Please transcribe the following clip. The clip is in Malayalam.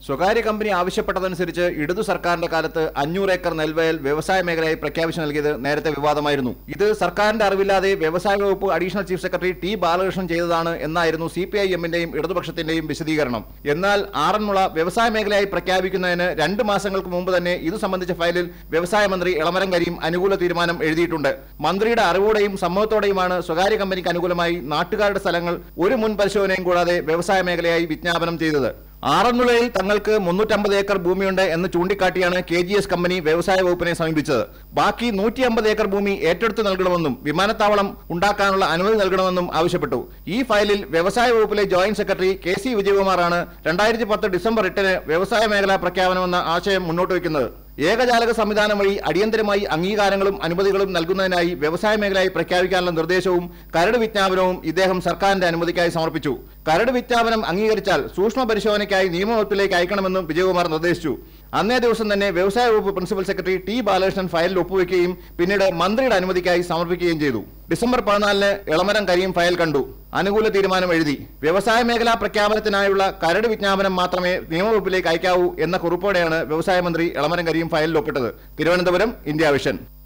സ്വകാര്യ കമ്പനി ആവശ്യപ്പെട്ടതനുസരിച്ച് ഇടതു സർക്കാരിന്റെ കാലത്ത് അഞ്ഞൂറ് ഏക്കർ നെൽവയൽ വ്യവസായ മേഖലയായി പ്രഖ്യാപിച്ചു നൽകിയത് നേരത്തെ വിവാദമായിരുന്നു ഇത് സർക്കാരിന്റെ അറിവില്ലാതെ വ്യവസായ വകുപ്പ് additional chief secretary T Balakrishnan ചെയ്തതാണ് എന്നായിരുന്നു സി പി ഐ എമ്മിന്റെയും ഇടതുപക്ഷത്തിന്റെയും വിശദീകരണം എന്നാൽ ആറന്മുള വ്യവസായ മേഖലയായി പ്രഖ്യാപിക്കുന്നതിന് രണ്ട് മാസങ്ങൾക്ക് മുമ്പ് തന്നെ ഇത് സംബന്ധിച്ച ഫയലിൽ വ്യവസായ മന്ത്രി ഇളമരം കരീം അനുകൂല തീരുമാനം എഴുതിയിട്ടുണ്ട് മന്ത്രിയുടെ അറിവോടെയും സമ്മതത്തോടെയുമാണ് സ്വകാര്യ കമ്പനിക്ക് അനുകൂലമായി നാട്ടുകാരുടെ സ്ഥലങ്ങൾ ഒരു മുൻ പരിശോധനയും കൂടാതെ വ്യവസായ മേഖലയായി വിജ്ഞാപനം ചെയ്തത് ആറന്മുളയിൽ തങ്ങൾക്ക് മുന്നൂറ്റമ്പത് ഏക്കർ ഭൂമിയുണ്ട് എന്ന് ചൂണ്ടിക്കാട്ടിയാണ് കെ ജി എസ് കമ്പനി വ്യവസായ വകുപ്പിനെ സമീപിച്ചത് ബാക്കി നൂറ്റി അമ്പത് ഏക്കർ ഭൂമി ഏറ്റെടുത്ത് നൽകണമെന്നും വിമാനത്താവളം ഉണ്ടാക്കാനുള്ള അനുമതി നൽകണമെന്നും ആവശ്യപ്പെട്ടു ഈ ഫയലിൽ വ്യവസായ വകുപ്പിലെ ജോയിന്റ് സെക്രട്ടറി കെ സി വിജയകുമാറാണ് രണ്ടായിരത്തി പത്ത് ഡിസംബർ എട്ടിന് വ്യവസായ മേഖലാ പ്രഖ്യാപനമെന്ന ആശയം മുന്നോട്ട് വയ്ക്കുന്നത് ഏകജാലക സംവിധാനം വഴി അടിയന്തരമായി അംഗീകാരങ്ങളും അനുമതികളും നൽകുന്നതിനായി വ്യവസായ മേഖലയായി പ്രഖ്യാപിക്കാനുള്ള നിർദ്ദേശവും കരട് വിജ്ഞാപനവും ഇദ്ദേഹം സർക്കാരിന്റെ അനുമതിക്കായി സമർപ്പിച്ചു കരട് വിജ്ഞാപനം അംഗീകരിച്ചാൽ സൂക്ഷ്മ പരിശോധനയ്ക്കായി നിയമവകുപ്പിലേക്ക് അയക്കണമെന്നും വിജയകുമാർ നിർദ്ദേശിച്ചു അന്നേ ദിവസം തന്നെ വ്യവസായ വകുപ്പ് പ്രിൻസിപ്പൽ സെക്രട്ടറി ടി ബാലകൃഷ്ണൻ ഫയലിൽ ഒപ്പുവെക്കുകയും പിന്നീട് മന്ത്രിയുടെ അനുമതിക്കായി സമർപ്പിക്കുകയും ചെയ്തു ഡിസംബർ പതിനാലിന് ഇളമരം കരീം ഫയൽ കണ്ടു അനുകൂല തീരുമാനം എഴുതി വ്യവസായ മേഖലാ പ്രഖ്യാപനത്തിനായുള്ള കരട് വിജ്ഞാപനം മാത്രമേ നിയമവകുപ്പിലേക്ക് അയക്കാവൂ എന്ന കുറിപ്പോടെയാണ് വ്യവസായ മന്ത്രി ഇളമരം കരീം ഫയലിൽ ഒപ്പിട്ടത് തിരുവനന്തപുരം ഇന്ത്യ വിഷൻ